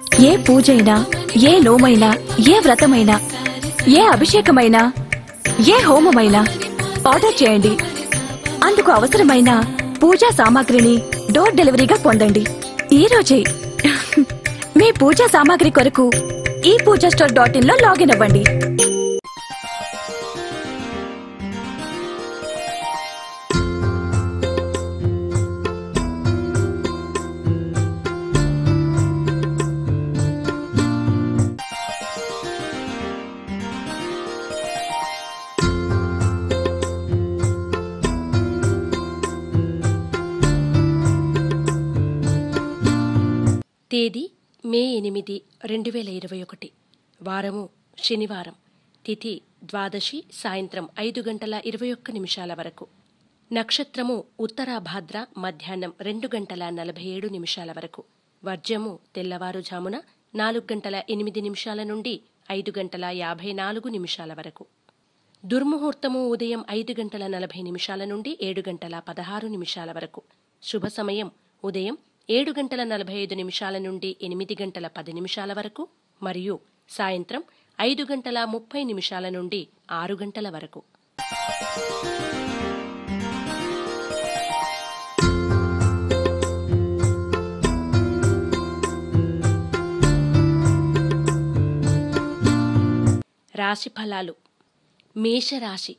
ఏ పూజైనా ఏ నోమైనా ఏ వ్రతమైనా ఏ అభిషేకమైనా ఏ హోమమైనా ఆర్డర్ చేయండి అందుకు అవసరమైన పూజా సామాగ్రిని డోర్ డెలివరీగా పొందండి ఈ రోజే మీ పూజా సామాగ్రి కొరకు ఈ పూజా స్టోర్ డాట్ ఇన్ లో లాగిన్ అవ్వండి తేదీ మే ఎనిమిది రెండు వేల ఇరవై ఒకటి వారము శనివారం తిథి ద్వాదశి సాయంత్రం ఐదు గంటల ఇరవై ఒక్క నిమిషాల వరకు నక్షత్రము ఉత్తరాభాద్ర మధ్యాహ్నం రెండు గంటల నలభై ఏడు నిమిషాల వరకు వర్జము తెల్లవారుజామున నాలుగు గంటల ఎనిమిది నిమిషాల నుండి ఐదు గంటల యాభై నాలుగు నిమిషాల వరకు దుర్ముహూర్తము ఉదయం ఐదు గంటల నలభై నిమిషాల నుండి ఏడు గంటల పదహారు నిమిషాల వరకు శుభ సమయం ఉదయం ఏడు గంటల నలభై ఐదు నిమిషాల నుండి ఎనిమిది గంటల పది నిమిషాల వరకు మరియు సాయంత్రం ఐదు గంటల ముప్పై నిమిషాల నుండి ఆరు గంటల వరకు రాశి ఫలాలు మేషరాశి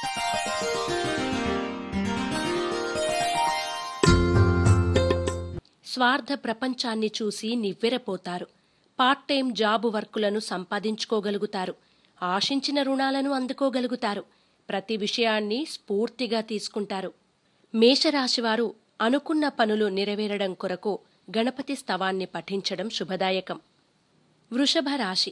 స్వార్థ ప్రపంచాన్ని చూసి నివ్వెరపోతారు పార్ట్ టైం జాబు వర్కులను సంపాదించుకోగలుగుతారు ఆశించిన రుణాలను అందుకోగలుగుతారు ప్రతి విషయాన్ని స్ఫూర్తిగా తీసుకుంటారు మేషరాశివారు అనుకున్న పనులు నెరవేరడం కొరకు గణపతి స్తవాన్ని పఠించడం శుభదాయకం వృషభ రాశి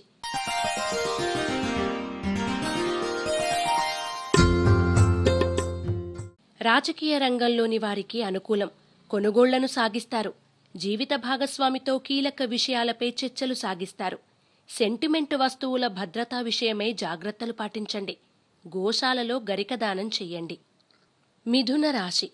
రాజకీయ రంగంలోని వారికి అనుకూలం కొనుగోళ్లను సాగిస్తారు జీవిత భాగస్వామితో కీలక విషయాలపై చర్చలు సాగిస్తారు సెంటిమెంట్ వస్తువుల భద్రతా విషయమై జాగ్రత్తలు పాటించండి గోశాలలో గరిక దానం చెయ్యండి మిథున రాశి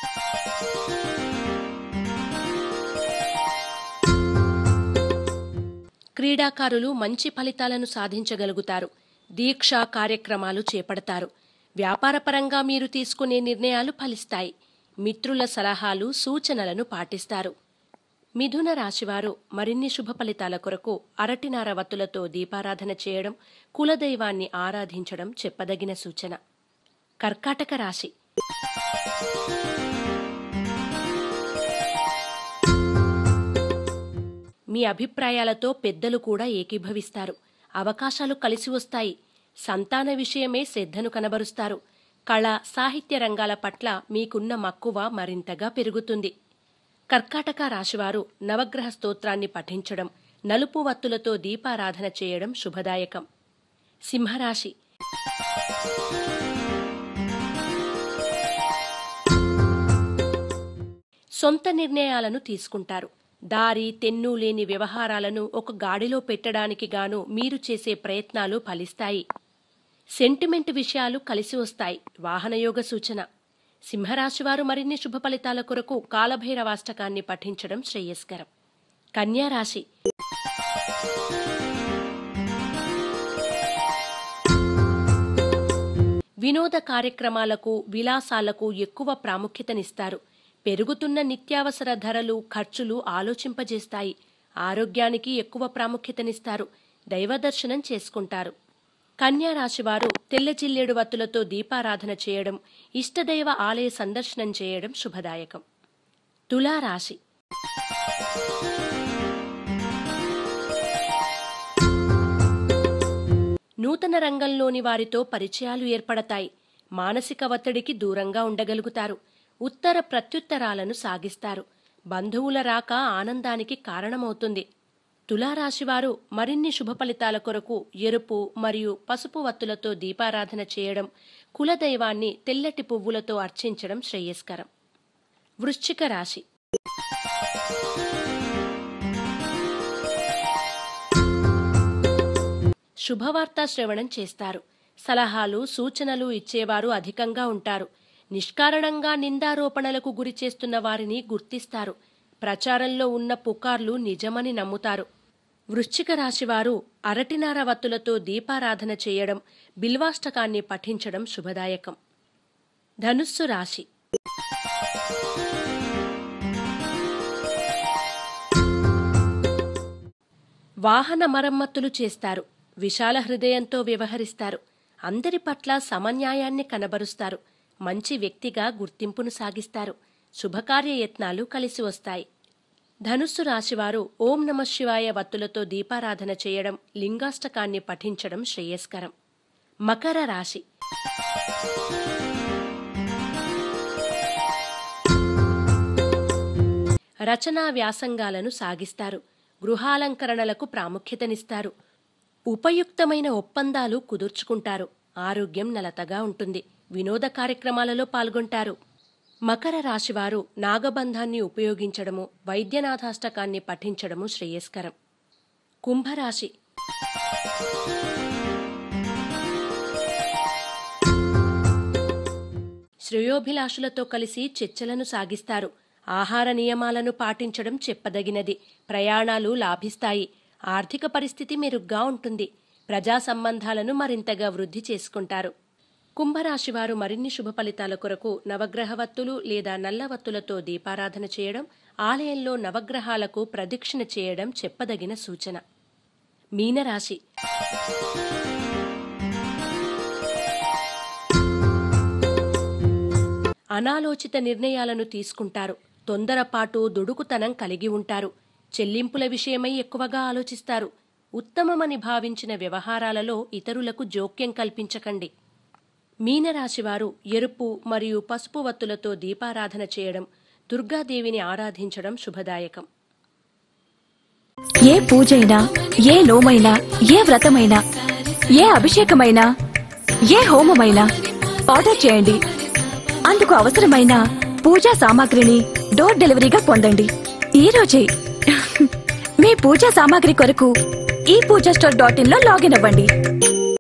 క్రీడాకారులు మంచి ఫలితాలను సాధించగలుగుతారు దీక్షా కార్యక్రమాలు చేపడతారు వ్యాపారపరంగా మీరు తీసుకునే నిర్ణయాలు ఫలిస్తాయి మిత్రుల సలహాలు సూచనలను పాటిస్తారు మిథున రాశివారు మరిన్ని శుభ ఫలితాల కొరకు అరటినార వత్తులతో దీపారాధన చేయడం కులదైవాన్ని ఆరాధించడం చెప్పదగిన సూచన కర్కాటక రాశి మీ అభిప్రాయాలతో పెద్దలు కూడా ఏకీభవిస్తారు అవకాశాలు కలిసి వస్తాయి సంతాన విషయమే శ్రద్ధను కనబరుస్తారు కళ సాహిత్య రంగాల పట్ల మీకున్న మక్కువ మరింతగా పెరుగుతుంది కర్కాటక రాశివారు నవగ్రహ స్తోత్రాన్ని పఠించడం నలుపు వత్తులతో దీపారాధన చేయడం శుభదాయకం సింహరాశి సొంత నిర్ణయాలను తీసుకుంటారు దారి తెన్ను లేని వ్యవహారాలను ఒక గాడిలో పెట్టడానికి గాను మీరు చేసే ప్రయత్నాలు ఫలిస్తాయి సెంటిమెంట్ విషయాలు కలిసి వస్తాయి వాహనయోగ సూచన సింహరాశివారు మరిన్ని శుభ ఫలితాల కొరకు కాలభైరవాష్టకాన్ని పఠించడం శ్రేయస్కరం కన్యారాశి వినోద కార్యక్రమాలకు విలాసాలకు ఎక్కువ ప్రాముఖ్యతనిస్తారు పెరుగుతున్న నిత్యావసర ధరలు ఖర్చులు ఆలోచింపజేస్తాయి ఆరోగ్యానికి ఎక్కువ ప్రాముఖ్యతనిస్తారు దైవదర్శనం చేసుకుంటారు కన్యా రాశివారు తెల్ల జిల్లేడు వత్తులతో దీపారాధన చేయడం ఇష్టదైవ ఆలయ సందర్శనం చేయడం శుభదాయకం తులారాశి నూతన రంగంలోని వారితో పరిచయాలు ఏర్పడతాయి మానసిక ఒత్తిడికి దూరంగా ఉండగలుగుతారు ఉత్తర ప్రత్యుత్తరాలను సాగిస్తారు బంధువుల రాక ఆనందానికి కారణమవుతుంది తులారాశివారు మరిన్ని శుభ ఫలితాల కొరకు ఎరుపు మరియు పసుపు వత్తులతో దీపారాధన చేయడం కులదైవాన్ని తెల్లటి పువ్వులతో అర్చించడం శ్రేయస్కరం వృశ్చిక రాశి శుభవార్తా శ్రవణం చేస్తారు సలహాలు సూచనలు ఇచ్చేవారు అధికంగా ఉంటారు నిష్కారణంగా నిందారోపణలకు గురి చేస్తున్న వారిని గుర్తిస్తారు ప్రచారంలో ఉన్న పుకార్లు నిజమని నమ్ముతారు వృశ్చిక రాశివారు అరటినార వత్తులతో దీపారాధన చేయడం బిల్వాష్టకాన్ని పఠించడం శుభదాయకం ధనుస్సు రాశి వాహన మరమ్మతులు చేస్తారు విశాల హృదయంతో వ్యవహరిస్తారు అందరి పట్ల సమన్యాయాన్ని కనబరుస్తారు మంచి వ్యక్తిగా గుర్తింపును సాగిస్తారు శుభకార్య యత్నాలు కలిసి వస్తాయి ధనుస్సు రాశివారు ఓం నమ శివాయ వత్తులతో దీపారాధన చేయడం లింగాష్టకాన్ని పఠించడం శ్రేయస్కరం మకర రాశి రచనా వ్యాసంగాలను సాగిస్తారు గృహాలంకరణలకు ప్రాముఖ్యతనిస్తారు ఉపయుక్తమైన ఒప్పందాలు కుదుర్చుకుంటారు ఆరోగ్యం నలతగా ఉంటుంది వినోద కార్యక్రమాలలో పాల్గొంటారు మకర రాశివారు నాగబంధాన్ని ఉపయోగించడము వైద్యనాథాష్టకాన్ని పఠించడము శ్రేయస్కరం కుంభరాశి శ్రేయోభిలాషులతో కలిసి చర్చలను సాగిస్తారు ఆహార నియమాలను పాటించడం చెప్పదగినది ప్రయాణాలు లాభిస్తాయి ఆర్థిక పరిస్థితి మెరుగ్గా ఉంటుంది ప్రజా సంబంధాలను మరింతగా వృద్ధి చేసుకుంటారు కుంభరాశివారు మరిన్ని శుభ ఫలితాల కొరకు నవగ్రహవత్తులు లేదా నల్లవత్తులతో దీపారాధన చేయడం ఆలయంలో నవగ్రహాలకు ప్రదక్షిణ చేయడం చెప్పదగిన సూచన మీనరాశి అనాలోచిత నిర్ణయాలను తీసుకుంటారు తొందరపాటు దుడుకుతనం కలిగి ఉంటారు చెల్లింపుల విషయమై ఎక్కువగా ఆలోచిస్తారు ఉత్తమమని భావించిన వ్యవహారాలలో ఇతరులకు జోక్యం కల్పించకండి మీనరాశివారు ఎరుపు మరియు పసుపు వత్తులతో దీపారాధన చేయడం దుర్గాదేవిని ఆరాధించడం శుభదాయకం ఏ పూజైనా ఏ నోమైనా ఏ వ్రతమైనా ఏ అభిషేకమైనా ఏ హోమమైనా ఆర్డర్ చేయండి అందుకు అవసరమైన పూజా సామాగ్రిని డోర్ డెలివరీగా పొందండి ఈ రోజే మీ పూజా సామాగ్రి కొరకు ఈ పూజా స్టోర్ డాట్ ఇన్ లో లాగిన్ అవ్వండి